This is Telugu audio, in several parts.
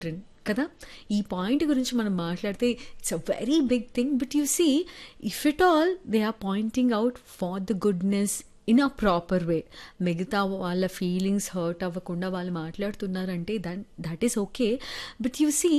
ట్రెండ్ కదా ఈ పాయింట్ గురించి మనం మాట్లాడితే it's a very big thing but you see if it all they are pointing out for the goodness in a proper way మిగతా వాళ్ళ ఫీలింగ్స్ హర్ట్ అవ్వకుండా వాళ్ళు మాట్లాడుతున్నారంటే that that is okay but you see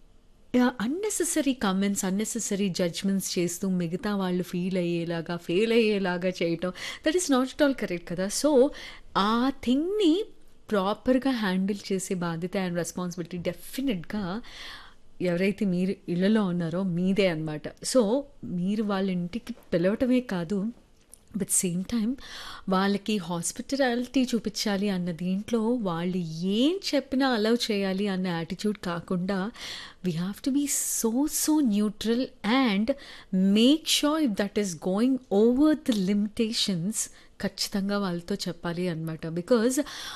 unnecessary comments unnecessary judgements చేస్తూ మిగతా వాళ్ళు ఫీల్ అయ్యేలాగా ఫెయిల్ అయ్యేలాగా చేయటం that is not at all correct కదా సో ఆ థింగ్ని ప్రాపర్గా హ్యాండిల్ చేసే బాధ్యత అండ్ రెస్పాన్సిబిలిటీ డెఫినెట్గా ఎవరైతే మీరు ఇళ్ళలో ఉన్నారో మీదే అనమాట సో మీరు వాళ్ళ ఇంటికి పిలవటమే కాదు బట్ సేమ్ టైం వాళ్ళకి హాస్పిటాలిటీ చూపించాలి అన్న దీంట్లో వాళ్ళు ఏం చెప్పినా అలౌ చేయాలి అన్న యాటిట్యూడ్ కాకుండా we have to be so so neutral and make sure if that is going over the limitations ఖచ్చితంగా వాళ్ళతో చెప్పాలి అనమాట బికాజ్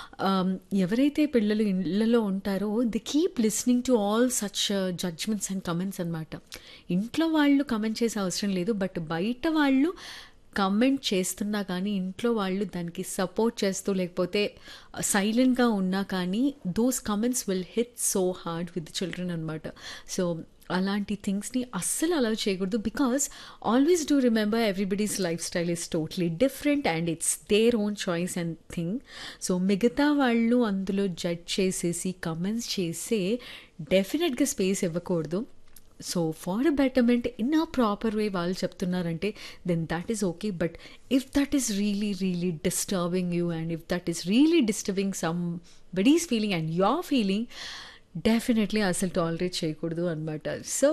ఎవరైతే పిల్లలు ఇళ్ళలో ఉంటారో they keep listening to all such judgements and comments అనమాట ఇంట్లో వాళ్ళు కమెంట్ చేసే అవసరం లేదు బట్ బయట వాళ్ళు కమెంట్ చేస్తున్నా కానీ ఇంట్లో వాళ్ళు దానికి సపోర్ట్ చేస్తూ లేకపోతే సైలెంట్గా ఉన్నా కానీ those comments will hit so hard with children అనమాట సో అలాంటి థింగ్స్ని అస్సలు అలౌ చేయకూడదు because always do remember everybody's lifestyle is totally different and it's their own choice and thing so మిగతా వాళ్ళు అందులో జడ్జ్ చేసేసి కమెంట్స్ చేసే డెఫినెట్గా స్పేస్ ఇవ్వకూడదు so for a betterment in a proper way వాళ్ళు చెప్తున్నారంటే then that is okay but if that is really really disturbing you and if that is really disturbing somebody's feeling and your feeling definitely అసలు టాలరేట్ చేయకూడదు అనమాట సో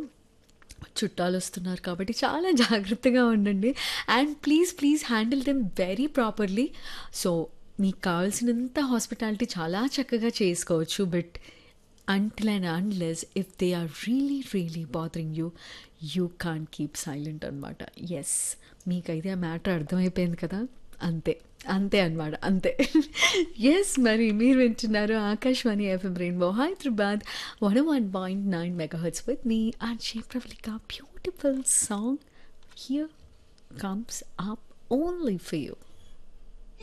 చుట్టాలు వస్తున్నారు కాబట్టి చాలా జాగ్రత్తగా ఉండండి and please please handle them very properly so మీకు కావాల్సినంత హాస్పిటాలిటీ చాలా చక్కగా చేసుకోవచ్చు but until and unless if they are really really bothering you you can't keep silent అనమాట ఎస్ మీకైతే ఆ మ్యాటర్ అర్థమైపోయింది కదా అంతే అంతే అనమాట అంతే ఎస్ మరి మీరు వింటున్నారు Akashvani FM rainbow Hyderabad one one point nine megahertz with me RJ Pravalika beautiful song here comes up only for you